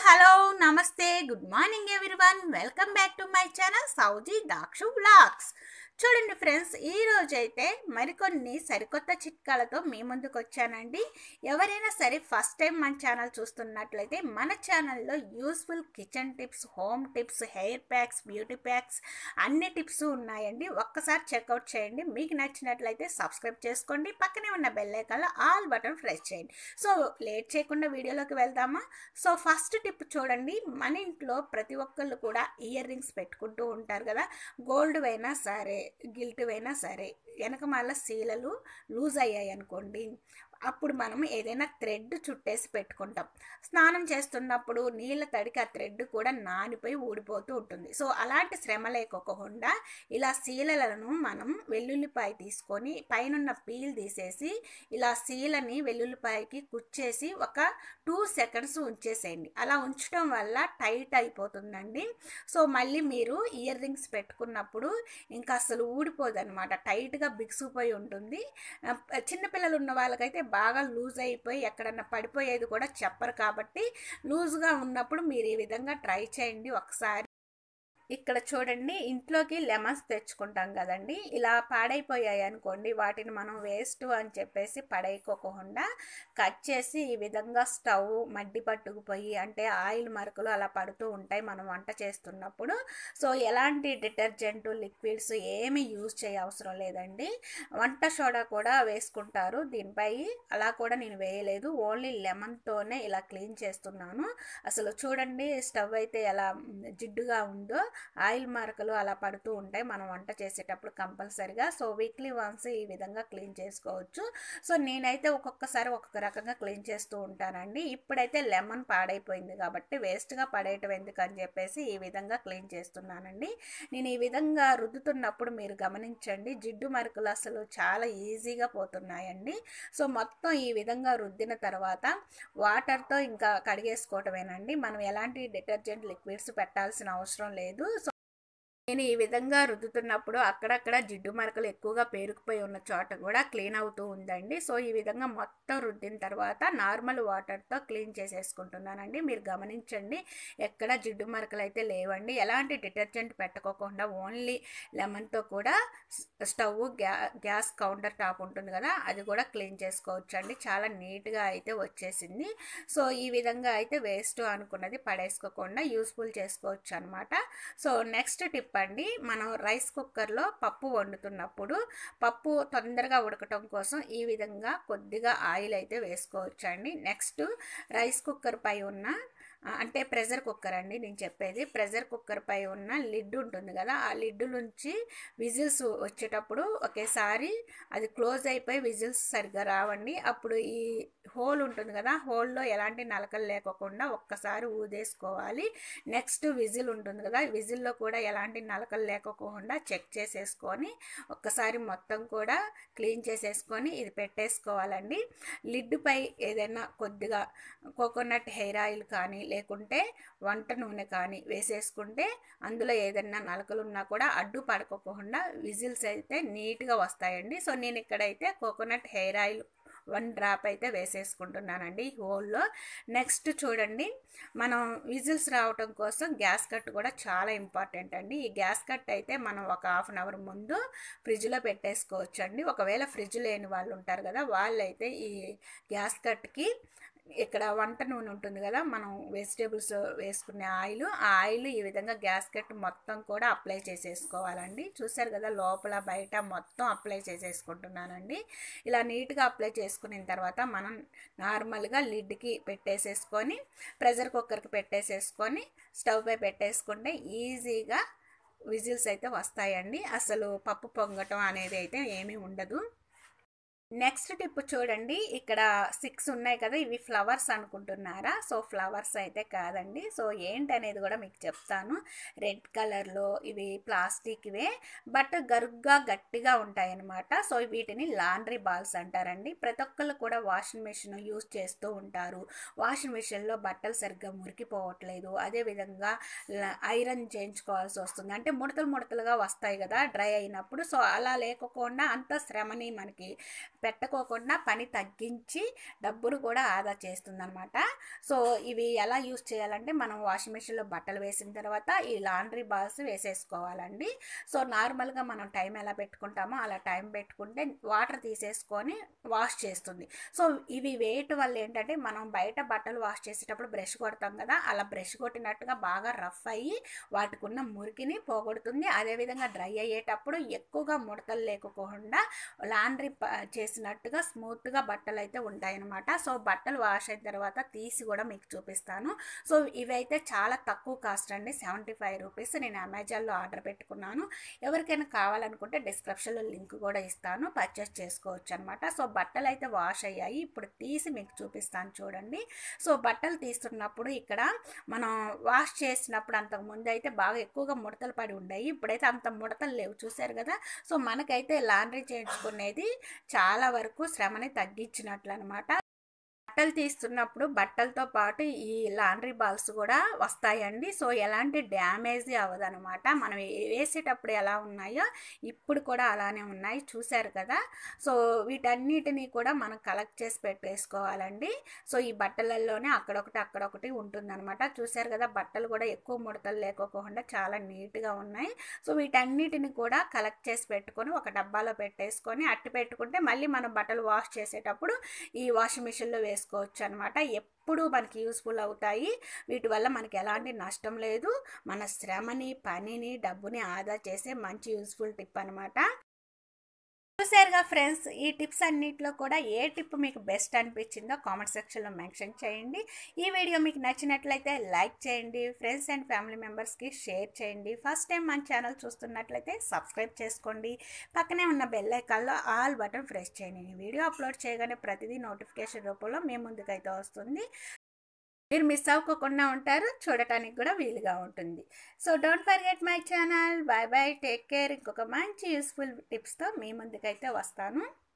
hello నమస్తే good morning everyone welcome back to my channel Sowji Dakshu vlogs చూడండి friends ఈ రోజు అయితే మరికొన్ని సరికొత్త చిట్కాలతో మీ ముందుకు వచ్చానండి ఎవరైనా సరే ఫస్ట్ టైం మన ఛానల్ చూస్తున్నట్లయితే మన ఛానల్లో useful kitchen tips home tips hair packs beauty packs అన్ని టిప్స్ ఉన్నాయండి ఒక్కసారి చెక్అవుట్ చేయండి మీకు నచ్చినట్లయితే సబ్స్క్రైబ్ చేసుకోండి పక్కనే ఉన్న బెల్ ఐకాన్లో ఆల్ బటన్ ప్రెస్ చేయండి సో లేట్ చేయకుండా వీడియోలోకి వెళ్దామా సో ఫస్ట్ టిప్ చూడండి మన ఇంట్లో ప్రతి ఒక్కళ్ళు కూడా ఇయర్ రింగ్స్ పెట్టుకుంటూ ఉంటారు కదా గోల్డ్ అయినా సరే గిల్ట్ అయినా సరే వెనకమాల శీలలు లూజ్ అయ్యాయి అనుకోండి అప్పుడు మనం ఏదైనా థ్రెడ్ చుట్టేసి పెట్టుకుంటాం స్నానం చేస్తున్నప్పుడు నీళ్ళ తడికి ఆ థ్రెడ్ కూడా నానిపోయి ఊడిపోతూ ఉంటుంది సో అలాంటి శ్రమ లేకోకుండా ఇలా శీలలను మనం వెల్లుల్లిపాయ తీసుకొని పైనున్న పీల్ తీసేసి ఇలా శీలని వెల్లుల్లిపాయకి కుచ్చేసి ఒక టూ సెకండ్స్ ఉంచేసేయండి అలా ఉంచడం వల్ల టైట్ అయిపోతుందండి సో మళ్ళీ మీరు ఇయర్ రింగ్స్ పెట్టుకున్నప్పుడు ఇంకా అసలు ఊడిపోదు అనమాట టైట్గా బిగుసిపోయి ఉంటుంది చిన్నపిల్లలు ఉన్న వాళ్ళకైతే బాగా లూజ్ అయిపోయి ఎక్కడన్నా పడిపోయేది కూడా చెప్పరు కాబట్టి లూజ్గా ఉన్నప్పుడు మీరు ఈ విధంగా ట్రై చేయండి ఒకసారి ఇక్కడ చూడండి ఇంట్లోకి లెమన్స్ తెచ్చుకుంటాం కదండి ఇలా పాడైపోయాయి అనుకోండి వాటిని మనం వేస్ట్ అని చెప్పేసి పడేయకోకుండా కట్ చేసి ఈ విధంగా స్టవ్ మడ్డి పట్టుకుపోయి అంటే ఆయిల్ మరకలు అలా పడుతూ ఉంటాయి మనం వంట చేస్తున్నప్పుడు సో ఎలాంటి డిటర్జెంట్ లిక్విడ్స్ ఏమి యూజ్ చేయ అవసరం లేదండి వంట సోడా కూడా వేసుకుంటారు దీనిపై అలా కూడా నేను వేయలేదు ఓన్లీ లెమన్తోనే ఇలా క్లీన్ చేస్తున్నాను అసలు చూడండి స్టవ్ అయితే ఎలా జిడ్డుగా ఉందో ఆయిల్ మార్కలు అలా పడుతూ ఉంటాయి మనం వంట చేసేటప్పుడు కంపల్సరిగా సో వీక్లీ వన్స్ ఈ విధంగా క్లీన్ చేసుకోవచ్చు సో నేనైతే ఒక్కొక్కసారి ఒక్కొక్క రకంగా క్లీన్ చేస్తూ ఉంటానండి ఇప్పుడైతే లెమన్ పాడైపోయింది కాబట్టి వేస్ట్గా పడేయటం ఎందుకు అని చెప్పేసి ఈ విధంగా క్లీన్ చేస్తున్నానండి నేను ఈ విధంగా రుద్దుతున్నప్పుడు మీరు గమనించండి జిడ్డు మరకలు అసలు చాలా ఈజీగా పోతున్నాయండి సో మొత్తం ఈ విధంగా రుద్దిన తర్వాత వాటర్తో ఇంకా కడిగేసుకోవటమేనండి మనం ఎలాంటి డిటర్జెంట్ లిక్విడ్స్ పెట్టాల్సిన అవసరం లేదు సో నేను ఈ విధంగా రుద్దుతున్నప్పుడు అక్కడక్కడ జిడ్డు మరకలు ఎక్కువగా పేరుకుపోయి ఉన్న చోట కూడా క్లీన్ అవుతూ ఉందండి సో ఈ విధంగా మొత్తం రుద్దిన తర్వాత నార్మల్ వాటర్తో క్లీన్ చేసేసుకుంటున్నానండి మీరు గమనించండి ఎక్కడ జిడ్డు మరకలు అయితే లేవండి ఎలాంటి డిటర్జెంట్ పెట్టుకోకుండా ఓన్లీ లెమన్తో కూడా స్టవ్ గ్యా గ్యాస్ కౌంటర్ టాప్ ఉంటుంది కదా అది కూడా క్లీన్ చేసుకోవచ్చు అండి చాలా నీట్గా అయితే వచ్చేసింది సో ఈ విధంగా అయితే వేస్ట్ అనుకున్నది పడేసుకోకుండా యూస్ఫుల్ చేసుకోవచ్చు అనమాట సో నెక్స్ట్ టిప్ అండి మనం రైస్ కుక్కర్లో పప్పు వండుతున్నప్పుడు పప్పు తొందరగా ఉడకటం కోసం ఈ విధంగా కొద్దిగా ఆయిల్ అయితే వేసుకోవచ్చు అండి నెక్స్ట్ రైస్ కుక్కర్ పై ఉన్న అంటే ప్రెషర్ కుక్కర్ అండి నేను చెప్పేది ప్రెషర్ కుక్కర్ పై ఉన్న లిడ్ ఉంటుంది కదా ఆ లిడ్ నుంచి విజిల్స్ వచ్చేటప్పుడు ఒకేసారి అది క్లోజ్ అయిపోయి విజిల్స్ సరిగ్గా రావండి అప్పుడు ఈ హోల్ ఉంటుంది కదా హోల్లో ఎలాంటి నలకలు లేకోకుండా ఒక్కసారి ఊదేసుకోవాలి నెక్స్ట్ విజిల్ ఉంటుంది కదా విజిల్లో కూడా ఎలాంటి నలకలు లేకోకుండా చెక్ చేసేసుకొని ఒక్కసారి మొత్తం కూడా క్లీన్ చేసేసుకొని ఇది పెట్టేసుకోవాలండి లిడ్ పై ఏదైనా కొద్దిగా కోకోనట్ హెయిర్ ఆయిల్ కానీ లేకుంటే వంట నూనె కానీ వేసేసుకుంటే అందులో ఏదైనా నలకలు ఉన్నా కూడా అడ్డు పడుకోకుండా విజిల్స్ అయితే నీట్గా వస్తాయండి సో నేను ఇక్కడైతే coconut hair oil one drop అయితే వేసేసుకుంటున్నానండి హోల్లో నెక్స్ట్ చూడండి మనం విజిల్స్ రావటం కోసం గ్యాస్ కట్ కూడా చాలా ఇంపార్టెంట్ అండి ఈ గ్యాస్ కట్ అయితే మనం ఒక హాఫ్ అన్ అవర్ ముందు ఫ్రిడ్జ్లో పెట్టేసుకోవచ్చు అండి ఒకవేళ ఫ్రిడ్జ్ లేని వాళ్ళు ఉంటారు కదా వాళ్ళైతే ఈ గ్యాస్ కట్కి ఇక్కడ వంట నూనె ఉంటుంది కదా మనం వెజిటేబుల్స్ వేసుకునే ఆయిల్ ఆ ఆయిల్ ఈ విధంగా గ్యాస్ కట్ మొత్తం కూడా అప్లై చేసేసుకోవాలండి చూసారు కదా లోపల బయట మొత్తం అప్లై చేసేసుకుంటున్నానండి ఇలా నీట్గా అప్లై చేసుకున్న తర్వాత మనం నార్మల్గా లిడ్కి పెట్టేసేసుకొని ప్రెషర్ కుక్కర్కి పెట్టేసేసుకొని స్టవ్ పై పెట్టేసుకుంటే ఈజీగా విజిల్స్ అయితే వస్తాయండి అసలు పప్పు పొంగటం అనేది అయితే ఏమీ ఉండదు నెక్స్ట్ టిప్ చూడండి ఇక్కడ సిక్స్ ఉన్నాయి కదా ఇవి ఫ్లవర్స్ అనుకుంటున్నారా సో ఫ్లవర్స్ అయితే కాదండి సో ఏంటనేది కూడా మీకు చెప్తాను రెడ్ కలర్లో ఇవి ప్లాస్టిక్వే బట్ గరుగ్గా గట్టిగా ఉంటాయి అన్నమాట సో వీటిని లాండ్రీ బాల్స్ అంటారండి ప్రతి ఒక్కళ్ళు కూడా వాషింగ్ మిషన్ యూజ్ చేస్తూ ఉంటారు వాషింగ్ మిషన్లో బట్టలు సరిగ్గా మురికిపోవట్లేదు అదేవిధంగా ఐరన్ చేయించుకోవాల్సి వస్తుంది అంటే ముడతలు ముడతలుగా వస్తాయి కదా డ్రై అయినప్పుడు సో అలా లేకోకుండా అంత శ్రమని మనకి పెట్టకోకుండా పని తగ్గించి డబ్బులు కూడా ఆదా చేస్తుందన్నమాట సో ఇవి ఎలా యూస్ చేయాలంటే మనం వాషింగ్ మిషన్లో బట్టలు వేసిన తర్వాత ఈ లాండ్రీ బాల్స్ వేసేసుకోవాలండి సో నార్మల్గా మనం టైం ఎలా పెట్టుకుంటామో అలా టైం పెట్టుకుంటే వాటర్ తీసేసుకొని వాష్ చేస్తుంది సో ఇవి వేయటం వల్ల ఏంటంటే మనం బయట బట్టలు వాష్ చేసేటప్పుడు బ్రష్ కొడతాం కదా అలా బ్రష్ కొట్టినట్టుగా బాగా రఫ్ అయ్యి వాటికి ఉన్న మురికిని పోగొడుతుంది అదేవిధంగా డ్రై అయ్యేటప్పుడు ఎక్కువగా ముడతలు లేకోకుండా లాండ్రీ చేసినట్టుగా స్మూత్గా బట్టలు అయితే ఉంటాయన్నమాట సో బట్టలు వాష్ అయిన తర్వాత తీసి కూడా మీకు చూపిస్తాను సో ఇవైతే చాలా తక్కువ కాస్ట్ అండి సెవెంటీ ఫైవ్ రూపీస్ నేను అమెజాన్లో ఆర్డర్ పెట్టుకున్నాను ఎవరికైనా కావాలనుకుంటే డిస్క్రిప్షన్లో లింక్ కూడా ఇస్తాను పర్చేస్ చేసుకోవచ్చు అనమాట సో బట్టలు అయితే వాష్ అయ్యాయి ఇప్పుడు తీసి మీకు చూపిస్తాను చూడండి సో బట్టలు తీస్తున్నప్పుడు ఇక్కడ మనం వాష్ చేసినప్పుడు అంతకు ముందు అయితే బాగా ఎక్కువగా ముడతలు పడి ఉండేవి ఇప్పుడైతే అంత ముడతలు లేవు చూసారు కదా సో మనకైతే లాండ్రీ చేయించుకునేది చాలా వరకు శ్రమని తగ్గించినట్లు అనమాట బట్టలు తీస్తున్నప్పుడు బట్టలతో పాటు ఈ లాండ్రీ బాల్స్ కూడా వస్తాయండి సో ఎలాంటి డ్యామేజ్ అవ్వదనమాట మనం వేసేటప్పుడు ఎలా ఉన్నాయో ఇప్పుడు కూడా అలానే ఉన్నాయి చూశారు కదా సో వీటన్నిటిని కూడా మనం కలెక్ట్ చేసి పెట్టేసుకోవాలండి సో ఈ బట్టలలోనే అక్కడొకటి అక్కడొకటి ఉంటుందన్నమాట చూశారు కదా బట్టలు కూడా ఎక్కువ ముడతలు లేకోకుండా చాలా నీట్గా ఉన్నాయి సో వీటన్నిటిని కూడా కలెక్ట్ చేసి పెట్టుకొని ఒక డబ్బాలో పెట్టేసుకొని అట్టి పెట్టుకుంటే మళ్ళీ మనం బట్టలు వాష్ చేసేటప్పుడు ఈ వాషింగ్ మిషన్లో వేసుకో చేసుకోవచ్చు అనమాట ఎప్పుడు మనకి యూస్ఫుల్ అవుతాయి వీటి వల్ల మనకి ఎలాంటి నష్టం లేదు మన శ్రమని పనిని డబ్బుని ఆదా చేసే మంచి యూస్ఫుల్ టిప్ అనమాట చూసారుగా ఫ్రెండ్స్ ఈ టిప్స్ అన్నిటిలో కూడా ఏ టిప్ మీకు బెస్ట్ అనిపించిందో కామెంట్ సెక్షన్లో మెన్షన్ చేయండి ఈ వీడియో మీకు నచ్చినట్లయితే లైక్ చేయండి ఫ్రెండ్స్ అండ్ ఫ్యామిలీ మెంబర్స్కి షేర్ చేయండి ఫస్ట్ టైం మన ఛానల్ చూస్తున్నట్లయితే సబ్స్క్రైబ్ చేసుకోండి పక్కనే ఉన్న బెల్ ఐకాన్లో ఆల్ బటన్ ప్రెస్ చేయండి ఈ వీడియో అప్లోడ్ చేయగానే ప్రతిదీ నోటిఫికేషన్ రూపంలో మీ ముందుకైతే వస్తుంది మీరు మిస్ అవ్వకుండా ఉంటారు చూడటానికి కూడా వీలుగా ఉంటుంది so don't forget my channel bye bye take care ఇంకొక మంచి యూస్ఫుల్ టిప్స్తో మీ ముందుకైతే వస్తాను